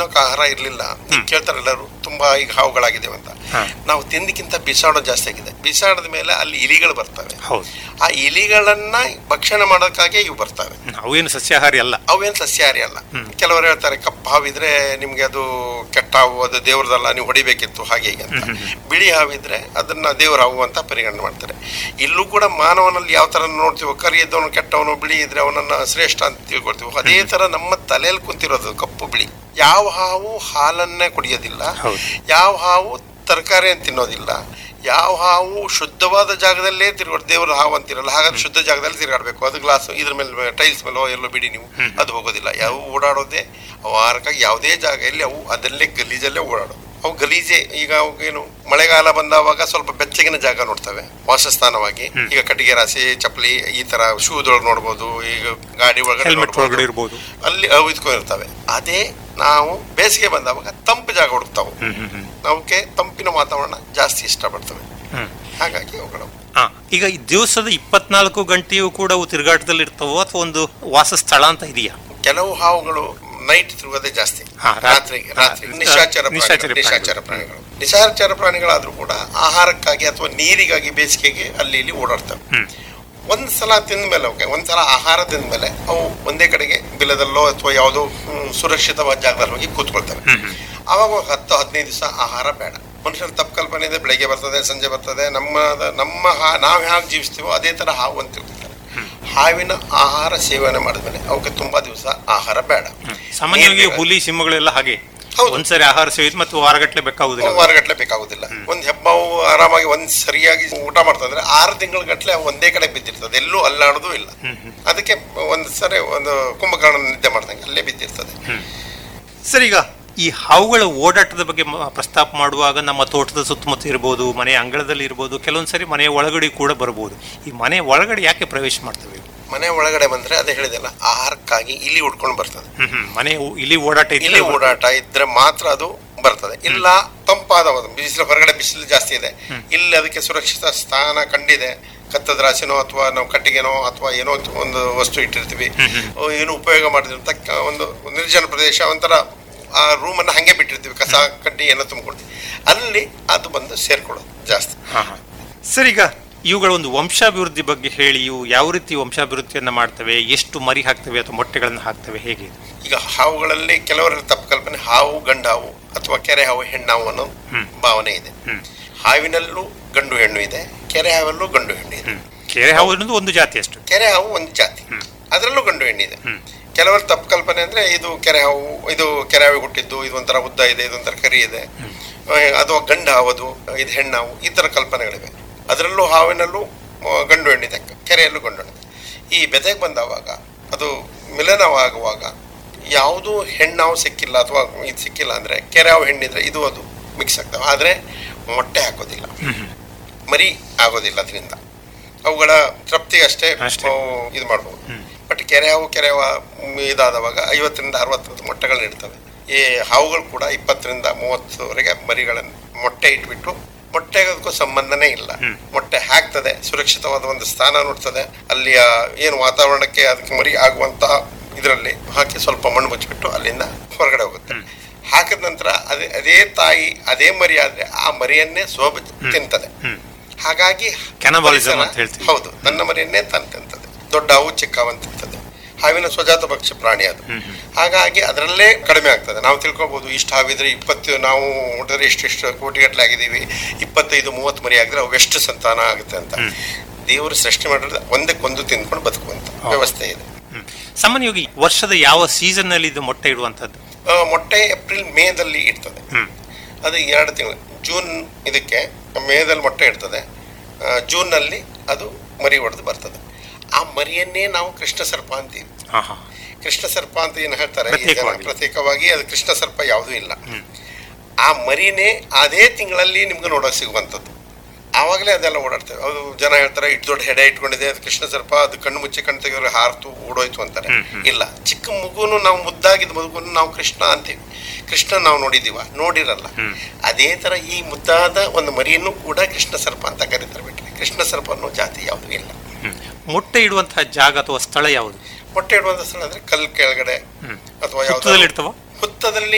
ತಿನ್ನೋಕೆ ಆಹಾರ ಇರ್ಲಿಲ್ಲ ಈಗ ಕೇಳ್ತಾರೆ ಎಲ್ಲರೂ ತುಂಬಾ ಈಗ ಹಾವುಗಳಾಗಿದ್ದೇವೆ ಅಂತ ಹಾ. ನಾವು ತಿಂದಕ್ಕಿಂತ ಬಿಸಾಡೋ ಜಾಸ್ತಿ ಆಗಿದೆ ಬಿಸಾಡದ ಮೇಲೆ ಅಲ್ಲಿ ಇಲಿಗಳು ಬರ್ತವೆ ಹೌದು ಆ ಇಲಿಗಳನ್ನ ಭಕ್ಷಣೆ ಮಾಡೋಕ್ಕಾಗಿ ಇವು ಬರ್ತವೆ ಹ್ಮ್, ಅವೇನು ಸಸ್ಯಾಹಾರಿ ಅಲ್ಲ ಅವೇನು ಸಸ್ಯಾಹಾರಿ ಅಲ್ಲ ಕೆಲವರು ಹೇಳ್ತಾರೆ ಕಪ್ಪು ಹಾವಿದ್ರೆ ನಿಮ್ಗೆ ಅದು ಕೆಟ್ಟ ಹಾವು ಅದು ದೇವ್ರದಲ್ಲ ನೀವು ಹೊಡಿಬೇಕಿತ್ತು ಹಾಗೆ ಹೀಗೆ ಅಂತ ಬಿಳಿ ಹಾವಿದ್ರೆ ಅದನ್ನ ದೇವ್ರ ಹಾವು ಅಂತ ಪರಿಗಣನೆ ಮಾಡ್ತಾರೆ ಇಲ್ಲೂ ಕೂಡ ಮಾನವನಲ್ಲಿ ಯಾವ ತರ ನೋಡ್ತೀವೋ ಕರಿ ಇದ್ದವನು ಕೆಟ್ಟವನು ಬಿಳಿ ಇದ್ರೆ ಅವನನ್ನ ಶ್ರೇಷ್ಠ ಅಂತ ತಿಳ್ಕೊಳ್ತೀವಿ ಅದೇ ತರ ನಮ್ಮ ತಲೆಯಲ್ಲಿ ಕುಂತಿರೋದು ಕಪ್ಪು ಬಿಳಿ ಯಾವ ಹಾವು ಹಾಲನ್ನೇ ಕುಡಿಯೋದಿಲ್ಲ ಹೌದು. ಯಾವ ಹಾವು ತರಕಾರಿಯನ್ನು ತಿನ್ನೋದಿಲ್ಲ ಯಾವ ಹಾವು ಶುದ್ಧವಾದ ಜಾಗದಲ್ಲೇ ತಿರುಗಾಡ ದೇವರ ಹಾವು ಅಂತಿರಲ್ಲ ಹಾಗಾದ್ರೆ ಶುದ್ಧ ಜಾಗದಲ್ಲಿ ತಿರುಗಾಡಬೇಕು ಅದು ಗ್ಲಾಸ್ ಇದ್ರ ಮೇಲೆ ಟೈಲ್ಸ್ ಮೇಲೆ ಎಲ್ಲೋ ಬಿಡಿ ನೀವು ಅದು ಹೋಗೋದಿಲ್ಲ ಯಾವ ಓಡಾಡೋದೇ ವಾರಕ್ಕಾಗಿ ಯಾವುದೇ ಜಾಗ ಇಲ್ಲಿ ಅವು ಅದಲ್ಲೇ ಗಲೀಜಲ್ಲೇ ಓಡಾಡೋದು ಅವು ಗಲೀಜೆ ಈಗ ಏನು ಮಳೆಗಾಲ ಬಂದಾವಾಗ ಸ್ವಲ್ಪ ಬೆಚ್ಚಗಿನ ಜಾಗ ನೋಡ್ತವೆ ವಾಸಸ್ಥಾನವಾಗಿ ಈಗ ಕಟ್ಟಿಗೆ ರಾಶಿ ಚಪ್ಪಲಿ ಈ ತರ ಶೂದೊಳಗೆ ನೋಡ್ಬೋದು ಈಗ ಗಾಡಿ ಒಳಗಡೆ ಹೆಲ್ಮೆಟ್ ನೋಡ್ಬೋದು. ಒಳಗಡೆ ಇರ್ಬೋದು ಅಲ್ಲಿ ಅವು ಇದ್ಕೊಂಡಿರ್ತವೆ ಅದೇ ನಾವು ಬೇಸಿಗೆ ಬಂದಾಗ ತಂಪು ಜಾಗ ಹುಡುಕ್ತಾವೆ ಹ್ಮ್ ಹ್ಮ್ ಹ್ಮ್ ಅವಕ್ಕೆ ತಂಪಿನ ವಾತಾವರಣ ಜಾಸ್ತಿ ಇಷ್ಟಪಡ್ತವೆ ಹ್ಮ್ ಹಾಗಾಗಿ ಅವುಗಳು ಆ, ಈಗ ಈ ದಿವಸದ ಇಪ್ಪತ್ನಾಲ್ಕು ಗಂಟೆಯೂ ಕೂಡ ಅವು ತಿರುಗಾಟದಲ್ಲಿ ಇರ್ತಾವೋ ಅಥವಾ ಒಂದು ವಾಸಸ್ಥಳ ಅಂತ ಇದೆಯಾ ಕೆಲವು ಹಾವುಗಳು ನೈಟ್ ತಿರುಗೋದೇ ಜಾಸ್ತಿ ಹಾ, ರಾತ್ರಿ ರಾತ್ರಿ. ರಾತ್ರಿ ಹಾ, ನಿಶಾಚರ ನಿಶಾಚರ ಪ್ರಾಣಿಗಳು, ನಿಶಾಚರ ಪ್ರಾಣಿಗಳು ನಿಶಾಚರ ಪ್ರಾಣಿಗಳಾದ್ರೂ ಕೂಡ ಆಹಾರಕ್ಕಾಗಿ ಅಥವಾ ನೀರಿಗಾಗಿ ಬೇಸಿಗೆಗೆ ಅಲ್ಲಿ ಇಲ್ಲಿ ಓಡಾಡ್ತವೆ ಹ್ಮ್ ಒಂದ್ ಸಲ ತಿಂದ ಮೇಲೆ ಅವಕ್ಕೆ ಒಂದ್ಸಲ ಆಹಾರ ತಿಂದ ಮೇಲೆ ಅವು ಒಂದೇ ಕಡೆಗೆ ಬಿಲದಲ್ಲೋ ಅಥವಾ ಯಾವುದೋ ಹ್ಮ್, ಸುರಕ್ಷಿತವಾದ ಜಾಗದಲ್ಲಿ ಹೋಗಿ ಕೂತ್ಕೊಳ್ತವೆ ಅವಾಗ ಒಂದು ಹತ್ತು ಹದಿನೈದು ದಿವಸ ಆಹಾರ ಬೇಡ ಮನುಷ್ಯನ ತಪ್ಪು ಕಲ್ಪನೆ ಇದೆ ಬೆಳಗ್ಗೆ ಬರ್ತದೆ ಸಂಜೆ ಬರ್ತದೆ ನಮ್ಮ ನಮ್ಮ ಹಾ ನಾವು ಹೇಗೆ ಜೀವಿಸ್ತೀವೋ ಅದೇ ತರ ಹಾವು ಅಂತ ತಿಳ್ಕೊತಾರೆ ಹಾವಿನ ಆಹಾರ ಸೇವನೆ ಮಾಡಿದ್ಮೇಲೆ ಅವಕ್ಕೆ ತುಂಬಾ ದಿವಸ ಆಹಾರ ಬೇಡ ಸಾಮಾನ್ಯವಾಗಿ ನೀರ್ ಬೇಕು. ಹುಲಿ ಸಿಂಹಗಳೆಲ್ಲ ಹಾಗೆ ಹೌದು. ಒಂದ್ಸರಿ ಆಹಾರ ಸೇವಿದ್ ಮತ್ತು ವಾರಗಟ್ಲೆ ಬೇಕಾಗುದಿಲ್ಲ ವಾರಗಟ್ಲೆ ಬೇಕಾಗುದಿಲ್ಲ ಒಂದ್ ಹೆಬ್ಬಾವು ಆರಾಮಾಗಿ ಒಂದ್ ಸರಿಯಾಗಿ ಊಟ ಮಾಡ್ತಂದ್ರೆ ಆರು ತಿಂಗಳ ಗಟ್ಲೆ ಒಂದೇ ಕಡೆ ಬಿದ್ದಿರ್ತದೆ ಎಲ್ಲೂ ಅಲ್ಲಾಡೋದು ಇಲ್ಲ ಅದಕ್ಕೆ ಒಂದ್ ಸರಿ ಒಂದು ಕುಂಭಕರ್ಣ ನಿದ್ದೆ ಮಾಡ್ದಂಗೆ ಅಲ್ಲೇ ಬಿದ್ದಿರ್ತದೆ ಸರ್ ಈಗ ಈ ಹಾವುಗಳ ಓಡಾಟದ ಬಗ್ಗೆ ಮ- ಪ್ರಸ್ತಾಪ ಮಾಡುವಾಗ ನಮ್ಮ ತೋಟದ ಸುತ್ತಮುತ್ತ ಇರ್ಬೋದು ಮನೆಯ ಅಂಗಳದಲ್ಲಿ ಇರ್ಬೋದು ಕೆಲವೊಂದ್ಸರಿ ಮನೆಯ ಒಳಗಡೆ ಕೂಡ ಬರ್ಬೋದು ಈ ಮನೆ ಒಳಗಡೆ ಯಾಕೆ ಪ್ರವೇಶ ಮಾಡ್ತವೆ ಇವು? ಮನೆ ಒಳಗಡೆ ಬಂದ್ರೆ ಅದೇ ಹೇಳಿದೆಲ್ಲ ಆಹಾರಕ್ಕಾಗಿ ಇಲಿ ಉಡ್ಕೊಂಡು ಬರ್ತದೆ ಹ್ಮ್ ಹ್ಮ್ ಮನೆ ಉ- ಇಲ್ಲಿ ಓಡಾಟ ಇಲ್ಲಿ ಇದ್ರೆ ಓಡಾಟ ಇದ್ರೆ ಮಾತ್ರ ಅದು ಬರ್ತದೆ ಇಲ್ಲ ತಂಪಾದ ಒಂದು ಬಿಸಿಲು ಹೊರಗಡೆ ಬಿಸಿಲು ಜಾಸ್ತಿ ಇದೆ ಇಲ್ಲಿ ಅದಕ್ಕೆ ಸುರಕ್ಷಿತ ಸ್ಥಾನ ಕಂಡಿದೆ ಕತ್ತದ ರಾಶಿನೋ ಅಥವಾ ನಾವು ಕಟ್ಟಿಗೆನೋ ಅಥವಾ ಏನೋ ಒಂದು ವಸ್ತು ಇಟ್ಟಿರ್ತೀವಿ ಅವು ಏನು ಉಪಯೋಗ ಮಾಡಿದಂತ ಒಂದು ನಿರ್ಜನ ಪ್ರದೇಶ ಒಂಥರ ಆ ರೂಮನ್ನು ಹಂಗೆ ಬಿಟ್ಟಿರ್ತೀವಿ ಕಸ ಕಡ್ಡಿ ಏನೋ ತುಂಬಿಕೊಡ್ತೀವಿ ಅಲ್ಲಿ ಅದು ಬಂದು ಸೇರ್ಕೊಳ್ಳೋದು ಜಾಸ್ತಿ ಹಾ, ಹಾ. ಸರ್ ಈಗ ಇವುಗಳ ಒಂದು ವಂಶಾಭಿವೃದ್ಧಿ ಬಗ್ಗೆ ಹೇಳಿ ಇವು ಯಾವ ರೀತಿ ವಂಶಾಭಿವೃದ್ಧಿಯನ್ನ ಮಾಡ್ತವೆ ಎಷ್ಟು ಮರಿ ಹಾಕ್ತವೆ ಅಥವಾ ಮೊಟ್ಟೆಗಳನ್ನು ಹಾಕ್ತವೆ ಹೇಗೆ ಇದು? ಈಗ ಹಾವುಗಳಲ್ಲಿ ಕೆಲವರ ತಪ್ಪು ಕಲ್ಪನೆ ಹಾವು ಗಂಡು ಹಾವು ಅಥವಾ ಕೆರೆ ಹಾವು ಹೆಣ್ಣು ಹಾವು ಅನ್ನೋ ಭಾವನೆ ಇದೆ ಹಾವಿನಲ್ಲೂ ಗಂಡು ಹೆಣ್ಣು ಇದೆ ಕೆರೆ ಹಾವಲ್ಲೂ ಗಂಡು ಹೆಣ್ಣು ಇದೆ ಕೆರೆ ಹಾವು ಅನ್ನೋದು ಒಂದು ಜಾತಿ ಅಷ್ಟು ಕೆರೆ ಹಾವು ಒಂದು ಜಾತಿ ಅದರಲ್ಲೂ ಗಂಡು ಹೆಣ್ಣಿದೆ ಕೆಲವರ ತಪ್ಪು ಕಲ್ಪನೆ ಅಂದ್ರೆ ಇದು ಕೆರೆ ಹಾವು ಇದು ಕೆರೆ ಹಾವು ಹುಟ್ಟಿದ್ದು ಇದು ಒಂಥರ ಉದ್ದ ಇದೆ ಇದೊಂಥರ ಕರಿ ಇದೆ ಅಹ್, ಅಥವಾ ಗಂಡು ಹಾವು ಅದು ಇದು ಹೆಣ್ಣು ಹಾವು ಈ ತರ ಕಲ್ಪನೆಗಳಿವೆ ಅದರಲ್ಲೂ ಹಾವಿನಲ್ಲೂ ಅಹ್, ಗಂಡು ಹೆಣ್ಣಿದೆ ಕೆರೆಯಲ್ಲೂ ಗಂಡು ಹೆಣ್ಣಿದೆ ಈ ಬೆದೆಗೆ ಬಂದವಾಗ ಅದು ಮಿಲನವಾಗುವಾಗ ಯಾವುದು ಹೆಣ್ಣಾವು ಸಿಕ್ಕಿಲ್ಲ ಅಥವಾ ಇದು ಸಿಕ್ಕಿಲ್ಲ ಅಂದ್ರೆ ಕೆರೆ ಹಾವು ಹೆಣ್ಣಿದ್ರೆ ಇದು ಅದು ಮಿಕ್ಸ್ ಆಗ್ತವೆ ಆದ್ರೆ ಮೊಟ್ಟೆ ಹಾಕೋದಿಲ್ಲ ಮರಿ ಆಗೋದಿಲ್ಲ ಅದರಿಂದ ಅವುಗಳ ತೃಪ್ತಿ ಅಷ್ಟೇ ಅಷ್ಟೇ. ಅವು ಇದು ಮಾಡ್ಬೋದು ಬಟ್ ಕೆರೆ ಹಾವು ಕೆರೆ ಹಾವು ಮ್, ಇದಾದವಾಗ ಐವತ್ತರಿಂದ ಅರವತ್ತು ಮೊಟ್ಟೆಗಳನ್ನ ಇಡ್ತವೆ ಈ ಹಾವುಗಳು ಕೂಡ ಇಪ್ಪತ್ತರಿಂದ ಮೂವತ್ತುವರೆಗೆ ಮರಿಗಳನ್ನು ಮೊಟ್ಟೆ ಇಟ್ಬಿಟ್ಟು ಮೊಟ್ಟೆಗೆ ಅದಕ್ಕೂ ಸಂಬಂಧನೇ ಇಲ್ಲ ಮೊಟ್ಟೆ ಹಾಕ್ತದೆ ಸುರಕ್ಷಿತವಾದ ಒಂದು ಸ್ಥಾನ ನೋಡ್ತದೆ ಅಲ್ಲಿಯ ಏನು ವಾತಾವರಣಕ್ಕೆ ಅದಕ್ಕೆ ಮರಿ ಆಗುವಂತಹ ಇದರಲ್ಲಿ ಹಾಕಿ ಸ್ವಲ್ಪ ಮಣ್ಣು ಮುಚ್ಚಿಬಿಟ್ಟು ಅಲ್ಲಿಂದ ಹೊರಗಡೆ ಹೋಗುತ್ತೆ ಹಾಕಿದ ನಂತರ ಅದೇ ಅದೇ ತಾಯಿ ಅದೇ ಮರಿ ಆದ್ರೆ ಆ ಮರಿಯನ್ನೇ ಸೋಬ ತಿಂತದೆ ಹಾಗಾಗಿ Cannibalism ಪರಿಸರ- ಅಂತ ಹೇಳ್ತೀವಿ. ಹೌದು ನನ್ನ ಮರಿಯನ್ನೇ ತಾನು ತಿಂತದೆ ದೊಡ್ಡ ಹಾವು ಚಿಕ್ಕ ಹಾವು ಅಂತ ತಿಂತದೆ ಹಾವಿನ ಸ್ವಜಾತ ಭಕ್ಷ್ಯ ಪ್ರಾಣಿ ಅದು ಹಾಗಾಗಿ ಅದರಲ್ಲೇ ಕಡಿಮೆ ಆಗ್ತದೆ ನಾವು ತಿಳ್ಕೊಬಹುದು ಇಷ್ಟು ಹಾವಿದ್ರೆ ಇಪ್ಪತ್ತು ನಾವು ನೋಡಿದ್ರೆ ಇಷ್ಟಿಷ್ಟು ಕೋಟಿಗಟ್ಟಲೆ ಆಗಿದ್ದೀವಿ ಇಪ್ಪತ್ತೈದು ಮೂವತ್ತು ಮರಿ ಆಗಿದ್ರೆ ಅವು ಎಷ್ಟು ಸಂತಾನ ಆಗುತ್ತೆ ಅಂತ ದೇವರು ಸೃಷ್ಟಿ ಮಾಡಿದ್ರೆ ಒಂದಕ್ಕೊಂದು ತಿಂದ್ಕೊಂಡು ಬದುಕುವಂತ ವ್ಯವಸ್ಥೆ ಇದೆ ಹ್ಮ್. ಸಾಮಾನ್ಯವಾಗಿ ವರ್ಷದ ಯಾವ ಸೀಸನ್ ನಲ್ಲಿ ಇದು ಮೊಟ್ಟೆ ಇಡುವಂತದ್ದು ಆ, ಮೊಟ್ಟೆ ಏಪ್ರಿಲ್ ಮೇದಲ್ಲಿ ಇರ್ತದೆ ಹ್ಮ್. ಅದು ಎರಡು ತಿಂಗಳು ಜೂನ್ ಇದಕ್ಕೆ ಮೇದಲ್ಲಿ ಮೊಟ್ಟೆ ಇಡ್ತದೆ ಆ, ಜೂನ್ನಲ್ಲಿ ಅದು ಮರಿ ಹೊಡೆದು ಬರ್ತದೆ ಆ ಮರಿಯನ್ನೇ ನಾವು ಕೃಷ್ಣ ಸರ್ಪ ಅಂತೀವಿ ಹಾ ಹಾ ಕೃಷ್ಣ ಸರ್ಪ ಅಂತ ಏನು ಹೇಳ್ತಾರೆ ಈ ಜನ ಪ್ರತ್ಯೇಕವಾಗಿ. ಪ್ರತ್ಯೇಕವಾಗಿ ಅದು ಕೃಷ್ಣ ಸರ್ಪ ಯಾವುದೂ ಇಲ್ಲ ಆ ಮರಿನೇ ಅದೇ ತಿಂಗಳಲ್ಲಿ ನಿಮ್ಗೆ ನೋಡೋಕೆ ಸಿಗುವಂಥದ್ದು ಆವಾಗಲೇ ಅದೆಲ್ಲ ಓಡಾಡ್ತೇವೆ ಅದು ಜನ ಹೇಳ್ತಾರೆ ಇಟ್ಟು ದೊಡ್ಡ ಹೆಡೆ ಇಟ್ಕೊಂಡಿದೆ ಅದು ಕೃಷ್ಣ ಸರ್ಪ ಅದು ಕಣ್ಣು ಮುಚ್ಚಿ ಕಣ್ಣು ತೆಗೆದ್ರೆ ಹಾರ್ತು ಓಡೋಯ್ತು ಅಂತಾರೆ ಇಲ್ಲ ಚಿಕ್ಕ ಮಗುನು ನಾವು ಮುದ್ದಾಗಿದ್ದ ಮಗುನು ನಾವು ಕೃಷ್ಣ ಅಂತೀವಿ ಕೃಷ್ಣ ನಾವು ನೋಡಿದೀವ ನೋಡಿರಲ್ಲ ಅದೇ ತರ ಈ ಮುದ್ದಾದ ಒಂದು ಮರಿಯನ್ನು ಕೂಡ ಕೃಷ್ಣ ಸರ್ಪ ಅಂತ ಕರೀತಾರೆ ಬಿಟ್ರೆ ಕೃಷ್ಣ ಸರ್ಪ ಅನ್ನೋ ಜಾತಿ ಯಾವುದೂ ಇಲ್ಲ ಹ್ಮ್. ಮೊಟ್ಟೆ ಇಡುವಂತಹ ಜಾಗ ಅಥವಾ ಸ್ಥಳ ಯಾವುದು ಮೊಟ್ಟೆ ಇಡುವಂತ ಸ್ಥಳ ಅಂದ್ರೆ ಕಲ್ಲು ಕೆಳಗಡೆ ಅಥವಾ ಹುತ್ತದಲ್ಲಿ ಯಾವ್ದಾದ್ರು ಇಡ್ತಾವ ಹುತ್ತದಲ್ಲಿ